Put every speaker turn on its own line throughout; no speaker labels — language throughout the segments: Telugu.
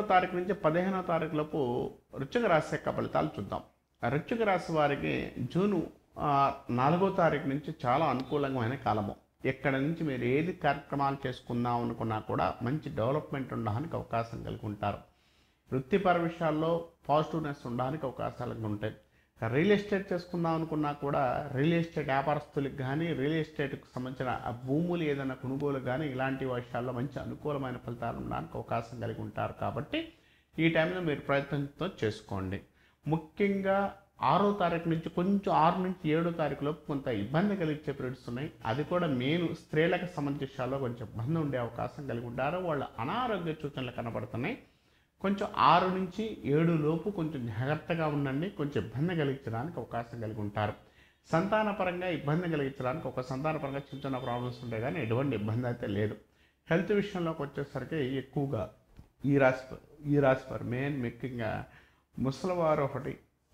తారీఖు నుంచి పదిహేనో తారీఖు లోపు వృశ్చిక రాశి యొక్క ఫలితాలు చూద్దాం వృశ్చిక రాశి వారికి జూను ఆ, నాలుగో తారీఖు నుంచి చాలా అనుకూలమైన కాలము ఎక్కడ నుంచి మీరు ఏది కార్యక్రమాలు చేసుకుందాం అనుకున్నా కూడా మంచి డెవలప్మెంట్ ఉండడానికి అవకాశం కలిగి ఉంటారు వృత్తిపర విషయాల్లో పాజిటివ్నెస్ ఉండడానికి అవకాశాలు ఉంటాయి రియల్ ఎస్టేట్ చేసుకుందాం అనుకున్నా కూడా రియల్ ఎస్టేట్ వ్యాపారస్తులకు కానీ రియల్ ఎస్టేట్కి సంబంధించిన ఆ భూములు ఏదైనా కొనుగోలు కానీ ఇలాంటి విషయాల్లో మంచి అనుకూలమైన ఫలితాలు ఉండడానికి అవకాశం కలిగి ఉంటారు కాబట్టి ఈ టైంలో మీరు ప్రయత్నంతో చేసుకోండి ముఖ్యంగా ఆరో తారీఖు నుంచి కొంచెం ఆరు నుంచి ఏడో తారీఖులోపు కొంత ఇబ్బంది కలిగించే పీరియడ్స్ ఉన్నాయి అది కూడా మెయిన్ స్త్రీలకు సంబంధించిన విషయాల్లో కొంచెం ఇబ్బంది ఉండే అవకాశం కలిగి ఉంటారు వాళ్ళ అనారోగ్య సూచనలు కనబడుతున్నాయి కొంచెం ఆరు నుంచి ఏడు లోపు కొంచెం జాగ్రత్తగా ఉండండి కొంచెం ఇబ్బంది కలిగించడానికి అవకాశం కలిగి ఉంటారు సంతానపరంగా ఇబ్బంది కలిగించడానికి ఒక సంతానపరంగా చిన్న చిన్న ప్రాబ్లమ్స్ ఉంటాయి కానీ ఎటువంటి ఇబ్బంది అయితే లేదు హెల్త్ విషయంలోకి వచ్చేసరికి ఎక్కువగా ఈ రాశి ఈ రాశి వారు మెయిన్ ముఖ్యంగా ముసలివారు ఒకటి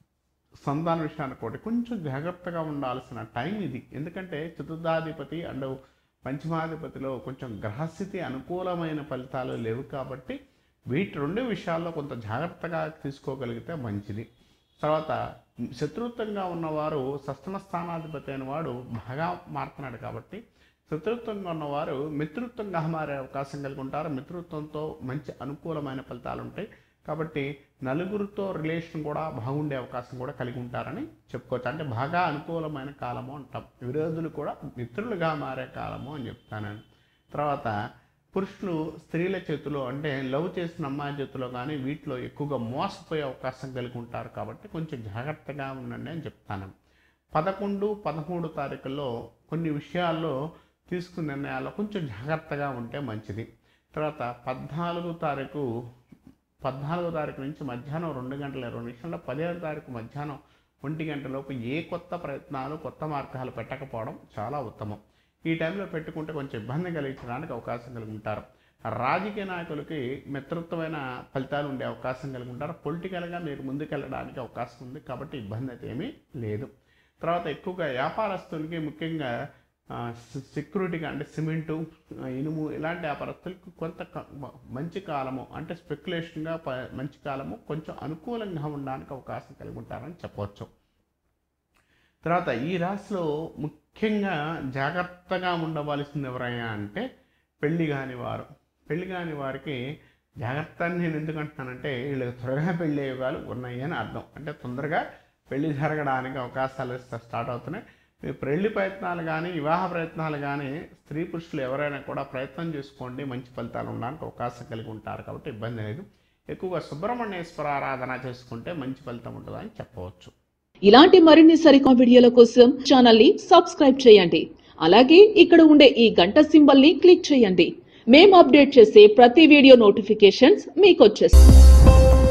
సంతాన విషయానికి ఒకటి కొంచెం జాగ్రత్తగా ఉండాల్సిన టైం ఇది ఎందుకంటే చతుర్థాధిపతి అండ్ పంచమాధిపతిలో కొంచెం గ్రహస్థితి అనుకూలమైన ఫలితాలు లేవు కాబట్టి వీటి రెండు విషయాల్లో కొంత జాగ్రత్తగా తీసుకోగలిగితే మంచిది తర్వాత శత్రుత్వంగా ఉన్నవారు సప్తమ స్థానాధిపతి అయిన వాడు బాగా మారుతున్నాడు కాబట్టి శత్రుత్వంగా ఉన్నవారు మిత్రుత్వంగా మారే అవకాశం కలిగి ఉంటారు మిత్రుత్వంతో మంచి అనుకూలమైన ఫలితాలు ఉంటాయి కాబట్టి నలుగురితో రిలేషన్ కూడా బాగుండే అవకాశం కూడా కలిగి ఉంటారని చెప్పుకోవచ్చు అంటే బాగా అనుకూలమైన కాలము అంటాం విరోధులు కూడా మిత్రులుగా మారే కాలము అని చెప్తాను తర్వాత పురుషులు స్త్రీల చేతిలో అంటే లవ్ చేసిన అమ్మాయి చేతిలో కానీ వీటిలో ఎక్కువగా మోసపోయే అవకాశం కలిగి ఉంటారు కాబట్టి కొంచెం జాగ్రత్తగా ఉండండి అని చెప్తాను పదకొండు పదమూడు తారీఖుల్లో కొన్ని విషయాల్లో తీసుకున్న నిర్ణయాల్లో కొంచెం జాగ్రత్తగా ఉంటే మంచిది తర్వాత పద్నాలుగు తారీఖు పద్నాలుగో తారీఖు నుంచి మధ్యాహ్నం రెండు గంటల ఇరవై నిమిషంలో పదిహేను తారీఖు మధ్యాహ్నం ఒంటి గంట లోపు ఏ కొత్త ప్రయత్నాలు కొత్త మార్గాలు పెట్టకపోవడం చాలా ఉత్తమం ఈ టైంలో పెట్టుకుంటే కొంచెం ఇబ్బంది కలిగించడానికి అవకాశం కలిగి ఉంటారు రాజకీయ నాయకులకి మిత్రత్వమైన ఫలితాలు ఉండే అవకాశం కలిగి ఉంటారు పొలిటికల్గా మీరు ముందుకెళ్ళడానికి అవకాశం ఉంది కాబట్టి ఇబ్బంది అయితే ఏమీ లేదు తర్వాత ఎక్కువగా వ్యాపారస్తులకి ముఖ్యంగా ఆ, సె- సెక్యూరిటీగా అంటే సిమెంటు ఆ, ఇనుము ఇలాంటి వ్యాపారస్తులకు కొంత క- మ- మంచి కాలము అంటే స్పెక్యులేషన్గా ప మంచి కాలము కొంచెం అనుకూలంగా ఉండడానికి అవకాశం కలిగి ఉంటారని చెప్పవచ్చు తర్వాత ఈ రాశిలో ముఖ్యంగా జాగ్రత్తగా ఉండవలసింది ఎవరైనా అంటే పెళ్లి కాని వారు పెళ్లి కాని వారికి జాగ్రత్త అని నేను ఎందుకు అంటున్నానంటే వీళ్ళకి త్వరగా పెళ్లి యోగాలు ఉన్నాయి అని అర్థం అంటే తొందరగా పెళ్లి జరగడానికి అవకాశాలు స్ట- స్టార్ట్ అవుతున్నాయి మీ పెళ్లి ప్రయత్నాలు కానీ వివాహ ప్రయత్నాలు కానీ స్త్రీ పురుషులు ఎవరైనా కూడా ప్రయత్నం చేసుకోండి మంచి ఫలితాలు ఉండడానికి అవకాశం కలిగి ఉంటారు కాబట్టి ఇబ్బంది లేదు ఎక్కువగా సుబ్రహ్మణ్యేశ్వర ఆరాధన చేసుకుంటే మంచి ఫలితం ఉంటుందని చెప్పవచ్చు
ఇలాంటి మరిన్ని సరికొత్త వీడియోల కోసం ఛానల్ ని సబ్స్క్రైబ్ చేయండి అలాగే ఇక్కడ ఉండే ఈ గంట సింబల్ ని క్లిక్ చేయండి మేము అప్డేట్ చేసే ప్రతి వీడియో నోటిఫికేషన్స్ మీకు వచ్చేస్తాయి